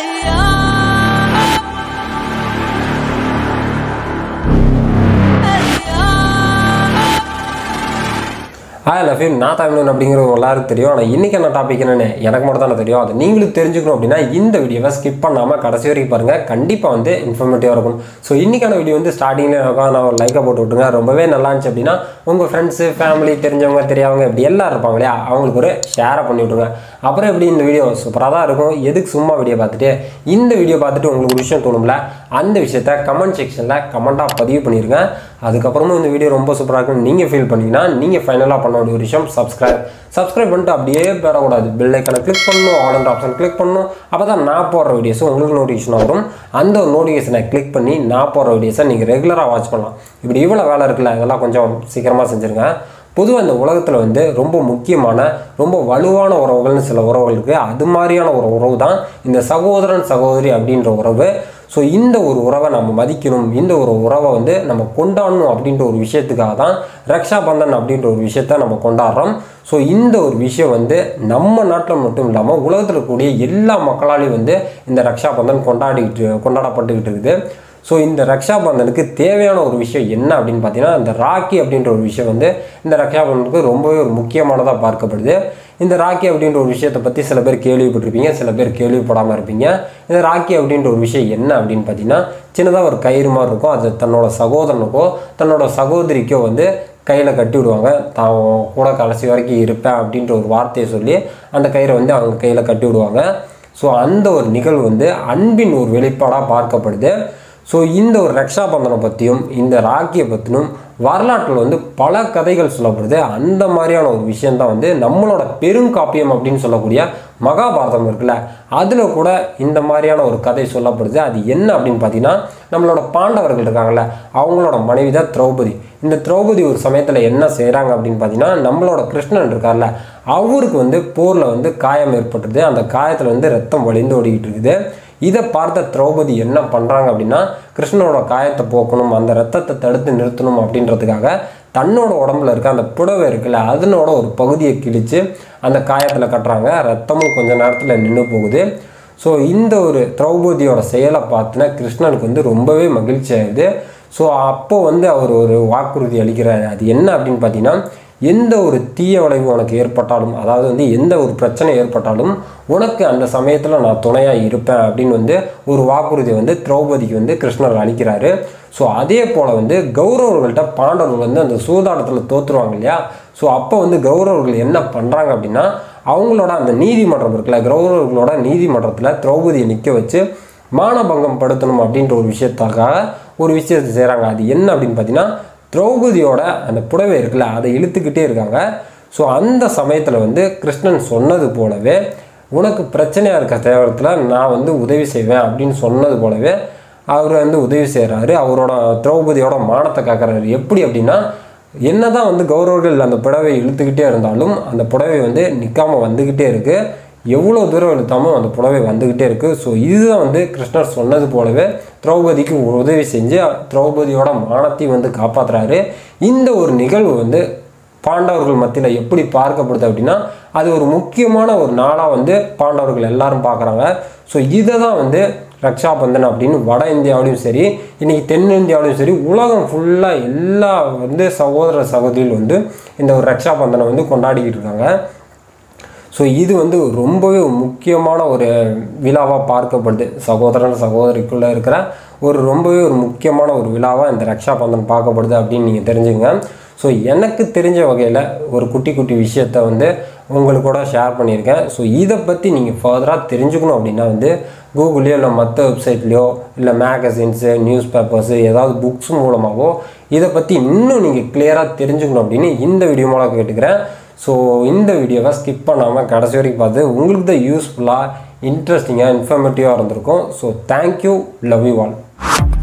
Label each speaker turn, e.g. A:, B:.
A: hi லஃபீம் நான் தமிழன் அப்படிங்கிறது எல்லாருக்கும் தெரியும் ஆனால் இன்றைக்கி என்ன டாபிக் என்னன்னு எனக்கு மட்டும் தானே தெரியும் அது நீங்களும் தெரிஞ்சுக்கணும் அப்படின்னா இந்த வீடியோவை ஸ்கிப் பண்ணாமல் கடைசி வரைக்கும் பாருங்கள் கண்டிப்பாக வந்து இன்ஃபர்மேட்டிவாக இருக்கும் ஸோ இன்றைக்கான வீடியோ வந்து ஸ்டார்டிங்கில் நான் ஒரு லைக்கை போட்டு விட்டுருங்க ரொம்பவே நல்லா இருந்துச்சு அப்படின்னா உங்கள் ஃப்ரெண்ட்ஸு ஃபேமிலி தெரிஞ்சவங்க தெரியாதவங்க இப்படி எல்லாம் இருப்பாங்க இல்லையா அவங்களுக்கு ஒரு ஷேரை பண்ணி விட்ருங்க அப்புறம் எப்படி இந்த வீடியோ சூப்பராக தான் இருக்கும் எதுக்கு சும்மா வீடியோ பார்த்துட்டு இந்த வீடியோ பார்த்துட்டு உங்களுக்கு ஒரு விஷயம் தோணும்ல அந்த விஷயத்த கமெண்ட் செக்ஷனில் கமெண்ட்டாக பதிவு பண்ணிடுங்க அதுக்கப்புறமும் இந்த வீடியோ ரொம்ப சூப்பராக இருக்குன்னு நீங்கள் ஃபீல் பண்ணீங்கன்னா நீங்கள் ஃபைனலாக பண்ண வேண்டிய ஒரு விஷயம் சப்ஸ்கிரைப் சப்ஸ்கிரைப் பண்ணிட்டு அப்படியே பெறக்கூடாது பெல் ஐக்கனை கிளிக் பண்ணணும் ஆல் ஆப்ஷன் கிளிக் பண்ணணும் அப்போ தான் நான் போடுற வீடியோஸும் உங்களுக்கு நோட்டிஃபிகேஷன் வரும் அந்த நோட்டிஃபிகேஷனை கிளிக் பண்ணி நான் போடுற வீடியோஸை நீங்கள் ரெகுலராக வாட்ச் பண்ணலாம் இப்படி இவ்வளோ வேலை இருக்குல்ல இதெல்லாம் கொஞ்சம் சீக்கிரமாக செஞ்சுருங்க பொதுவாக இந்த உலகத்தில் வந்து ரொம்ப முக்கியமான ரொம்ப வலுவான உறவுகள்னு சில உறவுகள் இருக்குது அது மாதிரியான ஒரு உறவு தான் இந்த சகோதரன் சகோதரி அப்படின்ற உறவு ஸோ இந்த ஒரு உறவை நம்ம மதிக்கணும் இந்த ஒரு உறவை வந்து நம்ம கொண்டாடணும் அப்படின்ற ஒரு விஷயத்துக்காக தான் ரக்ஷா பந்தன் அப்படின்ற ஒரு விஷயத்த நம்ம கொண்டாடுறோம் ஸோ இந்த ஒரு விஷயம் வந்து நம்ம நாட்டில் மட்டும் இல்லாமல் உலகத்தில் இருக்கக்கூடிய எல்லா மக்களாலையும் வந்து இந்த ரக்ஷா பந்தன் கொண்டாடிக்கிட்டு கொண்டாடப்பட்டுக்கிட்டு இருக்குது ஸோ இந்த ரக்ஷா பந்தனுக்கு தேவையான ஒரு விஷயம் என்ன அப்படின்னு பார்த்தீங்கன்னா இந்த ராக்கி அப்படின்ற ஒரு விஷயம் வந்து இந்த ரக்ஷா பந்தனுக்கு ரொம்பவே ஒரு முக்கியமானதாக பார்க்கப்படுது இந்த ராக்கி அப்படின்ற ஒரு விஷயத்தை பற்றி சில பேர் கேள்விப்பட்டிருப்பீங்க சில பேர் கேள்விப்படாமல் இருப்பீங்க இந்த ராக்கி அப்படின்ற ஒரு விஷயம் என்ன அப்படின்னு பார்த்தீங்கன்னா சின்னதாக ஒரு கயிறு மாதிரி இருக்கும் அது தன்னோட சகோதரனுக்கோ தன்னோட சகோதரிக்கோ வந்து கையில் கட்டி விடுவாங்க தான் கூட கடைசி வரைக்கும் இருப்பேன் அப்படின்ற ஒரு வார்த்தையை சொல்லி அந்த கயிறை வந்து அவங்க கையில் கட்டி விடுவாங்க ஸோ அந்த ஒரு நிகழ்வு வந்து அன்பின் ஒரு வெளிப்பாடாக பார்க்கப்படுது ஸோ இந்த ஒரு ரக்ஷா பந்தனை பற்றியும் இந்த ராக்கியை பற்றியும் வரலாற்றில் வந்து பல கதைகள் சொல்லப்படுது அந்த மாதிரியான ஒரு விஷயந்தான் வந்து நம்மளோட பெருங்காப்பியம் அப்படின்னு சொல்லக்கூடிய மகாபாரதம் இருக்குல்ல அதில் கூட இந்த மாதிரியான ஒரு கதை சொல்லப்படுது அது என்ன அப்படின்னு பார்த்தீங்கன்னா நம்மளோட பாண்டவர்கள் இருக்காங்கல்ல அவங்களோட மனைவி தான் திரௌபதி இந்த திரௌபதி ஒரு சமயத்தில் என்ன செய்கிறாங்க அப்படின்னு பார்த்தீங்கன்னா நம்மளோட கிருஷ்ணன் இருக்கார்ல அவருக்கு வந்து போரில் வந்து காயம் ஏற்பட்டுருது அந்த காயத்தில் வந்து ரத்தம் வழிந்து ஓடிக்கிட்டு இருக்குது இதை பார்த்த திரௌபதி என்ன பண்ணுறாங்க அப்படின்னா கிருஷ்ணனோட காயத்தை போக்கணும் அந்த ரத்தத்தை தடுத்து நிறுத்தணும் அப்படின்றதுக்காக தன்னோட உடம்புல இருக்க அந்த புடவை இருக்குல்ல அதனோட ஒரு பகுதியை கிழித்து அந்த காயத்தில் கட்டுறாங்க ரத்தமும் கொஞ்ச நேரத்தில் நின்று போகுது ஸோ இந்த ஒரு திரௌபதியோட செயலை பார்த்தினா கிருஷ்ணனுக்கு வந்து ரொம்பவே மகிழ்ச்சி ஆயிடுது ஸோ அப்போ வந்து அவர் ஒரு வாக்குறுதி அளிக்கிறாரு அது என்ன அப்படின்னு பார்த்தீங்கன்னா எந்த ஒரு தீய விளைவு உனக்கு ஏற்பட்டாலும் அதாவது வந்து எந்த ஒரு பிரச்சனை ஏற்பட்டாலும் உனக்கு அந்த சமயத்தில் நான் துணையாக இருப்பேன் அப்படின்னு வந்து ஒரு வாக்குறுதி வந்து திரௌபதிக்கு வந்து கிருஷ்ணர் அளிக்கிறாரு ஸோ அதே போல் வந்து கௌரவர்கள்ட்ட பாண்டவர்கள் வந்து அந்த சூதாட்டத்தில் தோற்றுருவாங்க இல்லையா ஸோ அப்போ வந்து கௌரவர்கள் என்ன பண்ணுறாங்க அப்படின்னா அவங்களோட அந்த நீதிமன்றம் இருக்குல்ல கௌரவர்களோட நீதிமன்றத்தில் திரௌபதியை நிற்க வச்சு மானபங்கம் படுத்தணும் அப்படின்ற ஒரு விஷயத்துக்காக ஒரு விஷயத்தை செய்கிறாங்க அது என்ன அப்படின்னு பார்த்தீங்கன்னா திரௌபதியோட அந்த புடவை இருக்குல்ல அதை இழுத்துக்கிட்டே இருக்காங்க ஸோ அந்த சமயத்தில் வந்து கிருஷ்ணன் சொன்னது போலவே உனக்கு பிரச்சனையாக இருக்க தேவரத்தில் நான் வந்து உதவி செய்வேன் அப்படின்னு சொன்னது போலவே அவர் வந்து உதவி செய்கிறாரு அவரோட திரௌபதியோட மானத்தை காக்கிறாரு எப்படி அப்படின்னா என்னதான் வந்து கௌரவர்கள் அந்த புடவை இழுத்துக்கிட்டே இருந்தாலும் அந்த புடவை வந்து நிற்காமல் வந்துக்கிட்டே இருக்குது எவ்வளோ தூரம் இழுத்தாமல் அந்த புடவை வந்துக்கிட்டே இருக்குது ஸோ இதுதான் வந்து கிருஷ்ணர் சொன்னது போலவே திரௌபதிக்கு உதவி செஞ்சு திரௌபதியோட மானத்தையும் வந்து காப்பாற்றுறாரு இந்த ஒரு நிகழ்வு வந்து பாண்டவர்கள் மத்தியில் எப்படி பார்க்கப்படுது அப்படின்னா அது ஒரு முக்கியமான ஒரு நாளாக வந்து பாண்டவர்கள் எல்லாரும் பார்க்குறாங்க ஸோ இதை தான் வந்து ரக்ஷாபந்தன் அப்படின்னு வட இந்தியாவிலையும் சரி இன்றைக்கி தென்னிந்தியாவிலையும் சரி உலகம் ஃபுல்லாக எல்லா வந்து சகோதர சகோதரிகள் வந்து இந்த ஒரு ரக்ஷாபந்தனை வந்து கொண்டாடிக்கிட்டு இருக்காங்க ஸோ இது வந்து ரொம்பவே முக்கியமான ஒரு விழாவாக பார்க்கப்படுது சகோதரன் சகோதரிக்குள்ளே இருக்கிற ஒரு ரொம்பவே ஒரு முக்கியமான ஒரு விழாவாக இந்த ரக்ஷா பந்தன் பார்க்கப்படுது அப்படின்னு நீங்கள் தெரிஞ்சுங்க ஸோ எனக்கு தெரிஞ்ச வகையில் ஒரு குட்டி குட்டி விஷயத்த வந்து உங்களுக்கு கூட ஷேர் பண்ணியிருக்கேன் ஸோ இதை பற்றி நீங்கள் ஃபர்தராக தெரிஞ்சுக்கணும் அப்படின்னா வந்து கூகுள்லேயோ இல்லை மற்ற வெப்சைட்லேயோ இல்லை மேகசின்ஸு நியூஸ் பேப்பர்ஸு ஏதாவது புக்ஸ் மூலமாகவோ இதை பற்றி இன்னும் நீங்கள் கிளியராக தெரிஞ்சுக்கணும் அப்படின்னு இந்த வீடியோ மூலம் கேட்டுக்கிறேன் ஸோ இந்த வீடியோவை ஸ்கிப் பண்ணாமல் கடைசி வரைக்கும் பார்த்து உங்களுக்கு தான் யூஸ்ஃபுல்லாக இன்ட்ரெஸ்டிங்காக இன்ஃபர்மேட்டிவாக இருந்திருக்கும் so thank you love you all